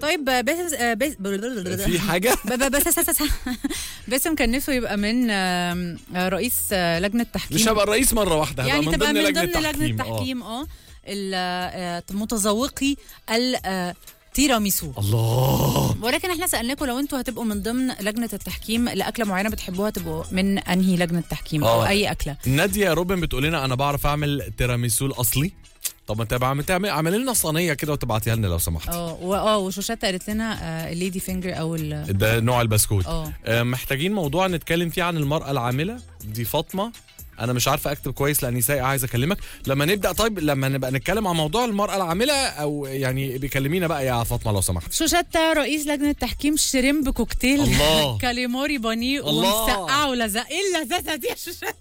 طيب بس بس في حاجه ب- ب- بس بس- بس- باسم كان نفسه يبقى من آم، آه، رئيس آه، لجنه تحكيم مش هبقى الرئيس مره واحده هبقى يعني من تبقى ضمن من لجنه ضمن لجنه تحكيم آه. تحكيم اه ال- آه، متذوقي التيراميسو الله ولكن احنا سالناكم لو انتوا هتبقوا من ضمن لجنه التحكيم لاكله معينه بتحبوها تبقوا من انهي لجنه تحكيم او آه. اي اكله ناديه روبن بتقول لنا انا بعرف اعمل تيراميسو الاصلي طب ما انت بعمل تعمل اعمل لنا صينيه كده وتبعتيها لنا لو سمحت اه واه وشوشات قالت لنا آه، الليدي فينجر او ال ده نوع البسكوت اه آه، محتاجين موضوع نتكلم فيه عن المرأة العاملة دي فاطمة أنا مش عارفة أكتب كويس لأني سايق عايز أكلمك لما نبدأ طيب لما نبقى نتكلم عن موضوع المرأة العاملة أو يعني بيكلمينا بقى يا فاطمة لو سمحت شوشتا رئيس لجنة تحكيم شريمب كوكتيل الله. كاليماري بانيه الله. ومسقعة ولزق ايه اللذاذة دي يا شوشتا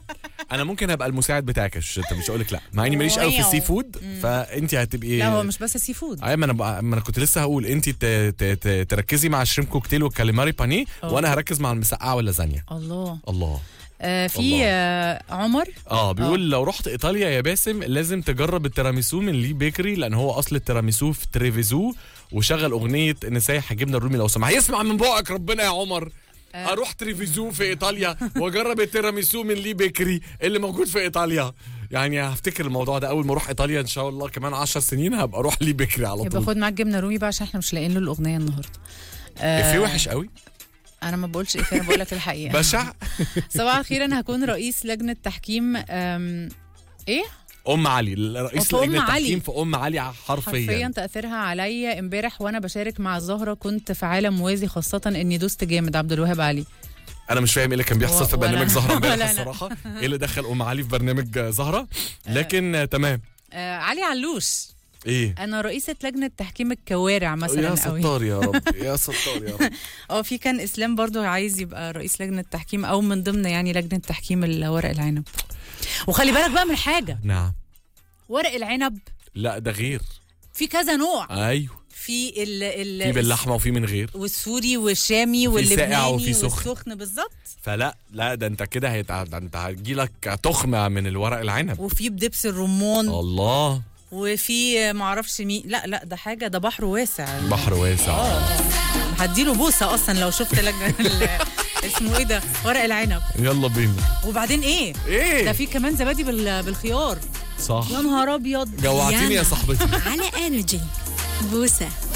أنا ممكن أبقى المساعد بتاعك يا شتا مش هقولك لا مع إني ماليش قوي في واو. السي فود فأنت هتبقي لا هو مش بس سي فود أيوة ما أنا بقى ما أنا كنت لسه هقول أنت ت- ت- ت- تركزي مع الشريم كوكتيل والكاليماري بانيه أوه. وأنا هركز مع المسقعة واللازانيا الله الله آه في الله. آه عمر اه بيقول لو رحت ايطاليا يا باسم لازم تجرب التيراميسو من لي بيكري لان هو اصل التيراميسو في تريفيزو وشغل اغنيه نسايح جبنه الرومي لو سمح يسمع من بقك ربنا يا عمر اروح تريفيزو في ايطاليا واجرب التيراميسو من لي بيكري اللي موجود في ايطاليا يعني هفتكر الموضوع ده اول ما اروح ايطاليا ان شاء الله كمان 10 سنين هبقى اروح لي بيكري على يبقى طول خد معاك جبنة رومي بقى عشان احنا مش لاقيين له الأغنية النهاردة آه في وحش قوي انا ما بقولش ايه انا بقول لك الحقيقة بشع صباح الخير انا هكون رئيس لجنة تحكيم آم، ايه ام علي رئيس في أم لجنه علي. التحكيم في ام علي حرفيا, حرفيا تاثيرها عليا امبارح وانا بشارك مع الزهره كنت في عالم موازي خاصه اني دوست جامد عبد الوهاب علي انا مش فاهم ايه اللي كان بيحصل في ولا- برنامج زهره ولا امبارح أنا. الصراحه ايه اللي دخل ام علي في برنامج زهره لكن آه، تمام آه علي علوش ايه انا رئيسه لجنه تحكيم الكوارع مثلا يا قوي ستار يا رب يا ستار يا رب اه في كان اسلام برضو عايز يبقى رئيس لجنه تحكيم او من ضمن يعني لجنه تحكيم الورق العنب وخلي بالك بقى من حاجه نعم ورق العنب لا ده غير في كذا نوع ايوه في ال ال في باللحمه وفي من غير والسوري والشامي وفي ساقع واللبناني وفي سخن. والسخن بالظبط فلا لا ده انت كده هيتع... ده انت هتجيلك تخمه من الورق العنب وفي بدبس الرمان الله وفي معرفش مين لا لا ده حاجه ده بحر واسع بحر واسع هديله بوسه اصلا لو شفت لجنه ال- اسمه ايه ده ورق العنب يلا بينا وبعدين ايه ده ايه في كمان زبادي بال- بالخيار صح يا نهار ابيض جوعتيني يا يانا. صاحبتي على انرجي بوسه